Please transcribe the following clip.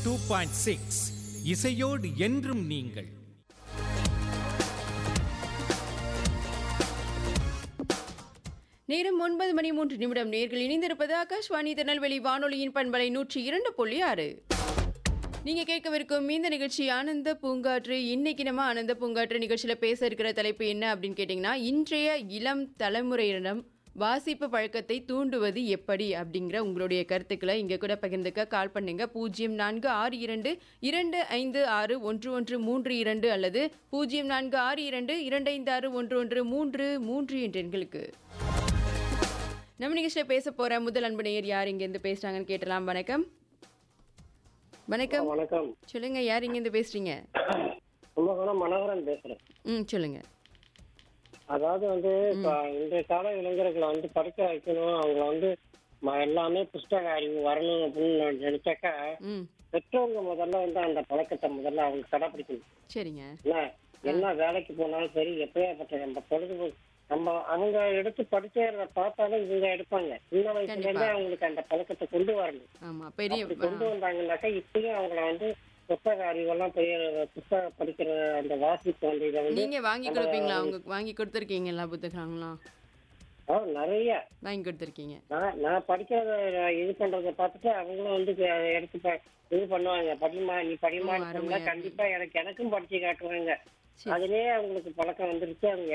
Two point six இசையோடு என்றும் நீங்கள் நேரம் ஒன்பது மணி மூன்று நிமிடம் நேர்கள் இணைந்திருப்பது ஆகாஷ்வாணி திருநெல்வேலி வானொலியின் பண்பலை நூற்றி இரண்டு புள்ளி ஆறு நீங்க கேட்கவிருக்கும் இந்த நிகழ்ச்சி ஆனந்த பூங்காற்று இன்னைக்கு நம்ம ஆனந்த பூங்காற்று நிகழ்ச்சியில பேச இருக்கிற தலைப்பு என்ன அப்படின்னு கேட்டிங்கன்னா இன்றைய இளம் தலைமுறையினரிடம் வாசிப்பு பழக்கத்தை தூண்டுவது எப்படி அப்படிங்கிற உங்களுடைய கருத்துக்களை இங்க கூட பகிர்ந்துக்க கால் பண்ணுங்க பூஜ்ஜியம் நான்கு ஆறு இரண்டு இரண்டு ஐந்து ஆறு ஒன்று ஒன்று மூன்று இரண்டு அல்லது பூஜ்ஜியம் நான்கு ஆறு இரண்டு இரண்டு ஐந்து ஆறு ஒன்று ஒன்று மூன்று மூன்று என்ற எண்களுக்கு நம்ம நிகழ்ச்சியில் பேச போற முதல் அன்பு நேயர் யார் இங்கேருந்து பேசுறாங்கன்னு கேட்டலாம் வணக்கம் வணக்கம் வணக்கம் சொல்லுங்க யார் இங்கேருந்து பேசுறீங்க கும்பகோணம் மனோகரன் பேசுறேன் ம் சொல்லுங்க அதாவது வந்து இப்ப இன்றைய கால இளைஞர்களை வந்து படிக்க வைக்கணும் அவங்கள வந்து ம- எல்லாமே புஸ்தக அறிவு வரணும் அப்படின்னு நான் நினைச்சாக்கா ம் பெற்றவங்க முதல்ல வந்து அந்த பழக்கத்தை முதல்ல அவங்க கடைப்பிடிக்கணும் சரிங்க என்ன என்ன வேலைக்கு போனாலும் சரி எப்பயாப்பட்ட நம்ம பொழுதுபோக்கு நம்ம அவங்க எடுத்து படிக்கிறத பார்த்தாலும் இவங்க எடுப்பாங்க சின்ன வயசுல இருந்தே கண்டிப்பா. அவங்களுக்கு அந்த பழக்கத்தை கொண்டு வரணும் ஆமா பெரிய அப்படி கொண்டு வந்தாங்கன்னாக்கா இப்பயும் அவங்கள வந்து புத்தக அறிவெல்லாம் பெரிய புத்தகம் படிக்கிற அந்த வாசிப்பு வந்து இதை வந்து நீங்க வாங்கி கொடுப்பீங்களா அவங்க வாங்கி கொடுத்துருக்கீங்க எல்லா புத்தகங்களாம் ஆ, நிறைய வாங்கி கொடுத்துருக்கீங்க நான் நான் படிக்கிறத இது பண்றத பார்த்துட்டு அவங்களும் வந்து அதை எடுத்து ப- இது பண்ணுவாங்க படிமா நீ படிமான்னு ஓ, அருமையா சொன்னா இருக்கு. கண்டிப்பா எனக்கு எனக்கும் படிச்சு காட்டுவாங்க சரி. அதுலயே அவங்களுக்கு பழக்கம் வந்துருச்சு அவங்க